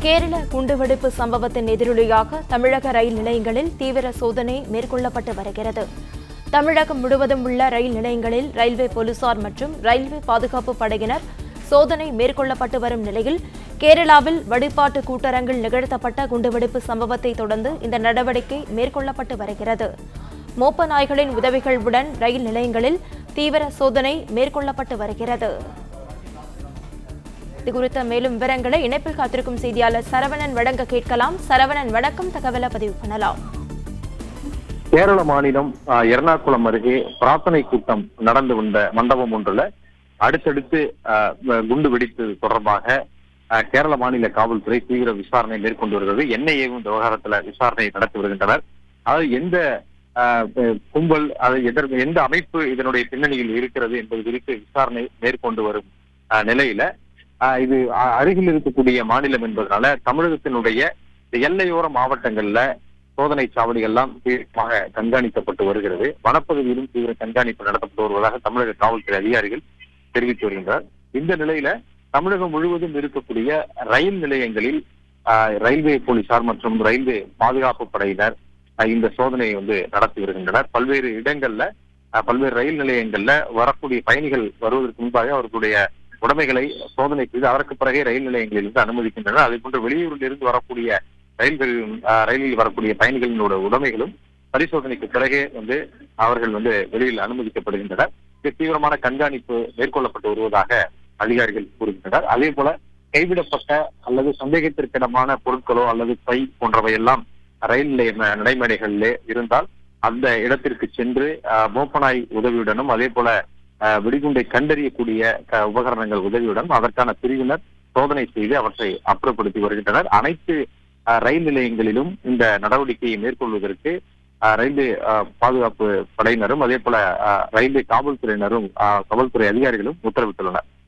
கேரள குண்டுவெடிப்பு சம்பவத்தின் எதிரொலியாக தமிழக ரயில் நிலையங்களில் தீவிர சோதனை மேற்கொள்ளப்பட்டு வருகிறது தமிழகம் முழுவதும் உள்ள ரயில் நிலையங்களில் ரயில்வே போலீசார் மற்றும் ரயில்வே பாதுகாப்பு படையினர் சோதனை மேற்கொள்ளப்பட்டு வரும் நிலையில் கேரளாவில் வழிபாட்டு கூட்டரங்கில் நிகழ்த்தப்பட்ட குண்டுவெடிப்பு சம்பவத்தை தொடர்ந்து இந்த நடவடிக்கை மேற்கொள்ளப்பட்டு வருகிறது மோப்ப நாய்களின் உதவிகளுடன் ரயில் நிலையங்களில் தீவிர சோதனை மேற்கொள்ளப்பட்டு வருகிறது இது குறித்த மேலும் விவரங்களை இணைப்பில் காத்திருக்கும் செய்தியாளர் சரவணன் வழங்க கேட்கலாம் சரவணன் வணக்கம் தகவலை பதிவு பண்ணலாம் கேரள மாநிலம் ஆஹ், எர்ணாகுளம் அருகே பிரார்த்தனை கூட்டம் நடந்து வந்த மண்டபம் ஒன்றுல அடுத்தடுத்து ஆஹ், வ- குண்டு வெடித்தது தொடர்பாக ஆஹ், கேரள மாநில காவல்துறை தீவிர விசாரணை மேற்கொண்டு வருகிறது என்ஐஏவும் இந்த விவகாரத்துல விசாரணை நடத்தி வருகின்றனர் அதாவது எந்த ஆஹ், அஹ், கும்பல் அது எதற்கு எந்த அமைப்பு இதனுடைய பின்னணியில் இருக்கிறது என்பது குறித்து விசாரணை மேற்கொண்டு வரும் ஆஹ், நிலையில ஆஹ், இது அ- அருகில் இருக்கக்கூடிய மாநிலம் என்பதனால தமிழகத்தினுடைய இந்த எல்லையோர மாவட்டங்கள்ல சோதனை சாவடிகள்லாம் தீவிரமாக கண்காணிக்கப்பட்டு வருகிறது வனப்பகுதியிலும் தீவிர கண்காணிப்பு நடத்தப்பட்டு வருவதாக தமிழக காவல்துறை அதிகாரிகள் தெரிவித்து வருகின்றனர் இந்த நிலையில தமிழகம் முழுவதும் இருக்கக்கூடிய ரயில் நிலையங்களில் ஆஹ், ரயில்வே போலீசார் மற்றும் ரயில்வே பாதுகாப்பு படையினர் ஆஹ், இந்த சோதனையை வந்து நடத்தி வருகின்றனர் பல்வேறு இடங்கள்ல ஆஹ், பல்வேறு ரயில் நிலையங்கள்ல வரக்கூடிய பயணிகள் வருவதற்கு முன்பாக அவர்களுடைய உடைமைகளை சோதனை செய்து அதற்கு பிறகே ரயில் நிலையங்களில் இருந்து அனுமதிக்கின்றனர் அதே போன்று வெளியூரில் இருந்து வரக்கூடிய ரயில்கள் ஆஹ், ரயிலில் வரக்கூடிய பயணிகளினோட உடைமைகளும் பரிசோதனைக்கு பிறகே வந்து அவர்கள் வந்து வெளியில் அனுமதிக்கப்படுகின்றனர் இது தீவிரமான கண்காணிப்பு மேற்கொள்ளப்பட்டு வருவதாக அதிகாரிகள் கூறுகின்றனர் அதே போல கைவிடப்பட்ட அல்லது சந்தேகத்திற்கிடமான பொருட்களோ அல்லது பை போன்றவை எல்லாம் ரயில் நிலைய ம- நடைமேடைகளிலே இருந்தால் அந்த இடத்திற்கு சென்று ஆஹ், மோப்பனாய் உதவியுடனும் அதே போல ஆஹ், வெடிகுண்டை கண்டறியக்கூடிய க- உபகரணங்கள் உதவியுடன் அதற்கான பிரிவினர் சோதனை செய்து அவற்றை அப்புறப்படுத்தி வருகின்றனர் அனைத்து ஆஹ், ரயில் நிலையங்களிலும் இந்த நடவடிக்கையை மேற்கொள்வதற்கு ஆஹ், ரயில்வே ஆஹ், பாதுகாப்பு படையினரும் அதே போல ஆஹ், ரயில்வே காவல்துறையினரும் ஆஹ், காவல்துறை அதிகாரிகளும் உத்தரவிட்டுள்ளனர்